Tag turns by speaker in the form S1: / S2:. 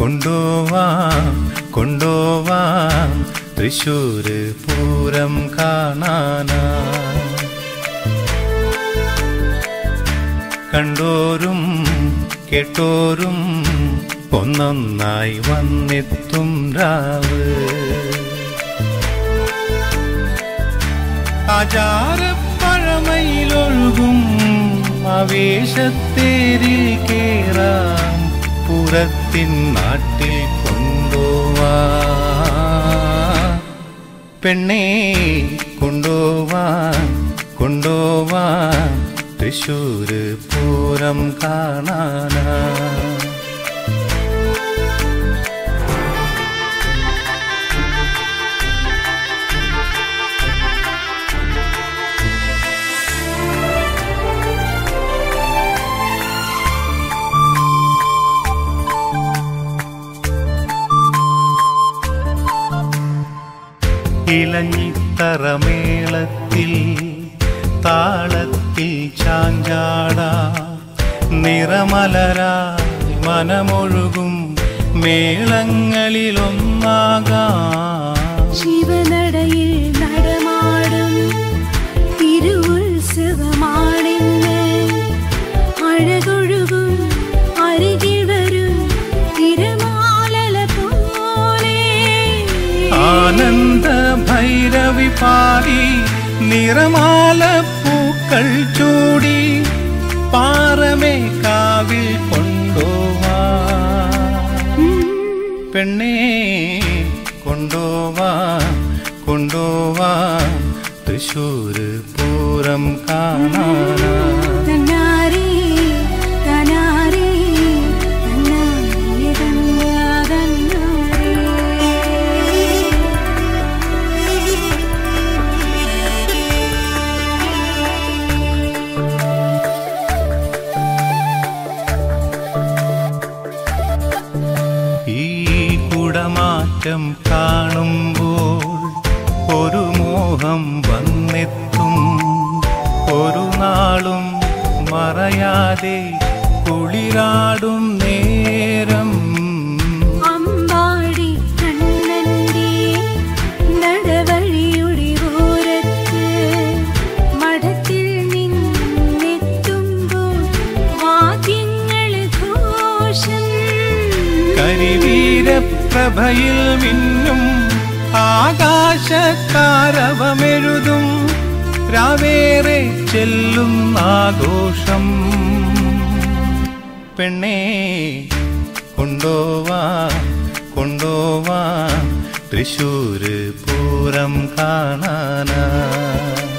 S1: കൊണ്ടുവാം കൊണ്ടുവാം തൃശ്ശൂര് പൂരം കാണാനാ കണ്ടോരും കേട്ടോരും ഒന്നൊന്നായി വന്നെത്തും രാവ് ആചാരപ്പഴമയിലൊഴുകും ആവേശത്തേരിൽ കേറാം പുറത്തിൻ നാട്ടിൽ കൊണ്ടുവാ പെണ്ണേ കൊണ്ടുവാ കൊണ്ടുവാ തൃശ്ശൂര് പൂരം കാണാനാ ഇളഞ്ഞിത്തറമേളത്തിൽ താളത്തിൽ ചാഞ്ചാട നിറമലരായി മനമൊഴുകും മേളങ്ങളിലൊന്നാകാം
S2: ശിവനടയിൽ നടമാടും തിരുവുത്സവമാണെന്ന് അഴകൊഴുകും അരികിൽ വരും തിരമാലല പോലെ
S1: ആനന്ദ ഭൈരവി പാടി നിറമാല പൂക്കൾ ചൂടി പാറമേ കാവിൽ കൊണ്ടുവാ പെണ്ണേ കൊണ്ടുവാ കൊണ്ടുവാ തൃശ്ശൂര് പൂരം കാണാനാ
S2: തന്നാരേ തനാരേ തന്നാരേ തന്നാ തന്നാരേ
S1: ഈ കുടമാറ്റം കാണുമ്പോൾ ഒരു മോഹം വന്നെത്തും ഒരു നാളും മറയാതെ കുളിരാടും നേരം
S2: അമ്പാടി കണ്ണന്റെ നടവഴിയുടെ ഓരത്ത് മഠത്തിൽ നിന്നെത്തുമ്പോൾ വാദ്യങ്ങൾ ഘോഷം
S1: കരിവീരപ്രഭയിൽ മിന്നും ആകാശത്താരവമെഴുതും രാവേറെ ചെല്ലും ആഘോഷം പെണ്ണേ കൊണ്ടോവാ കൊണ്ടോവാ തൃശ്ശൂര് പൂരം കാണാനാ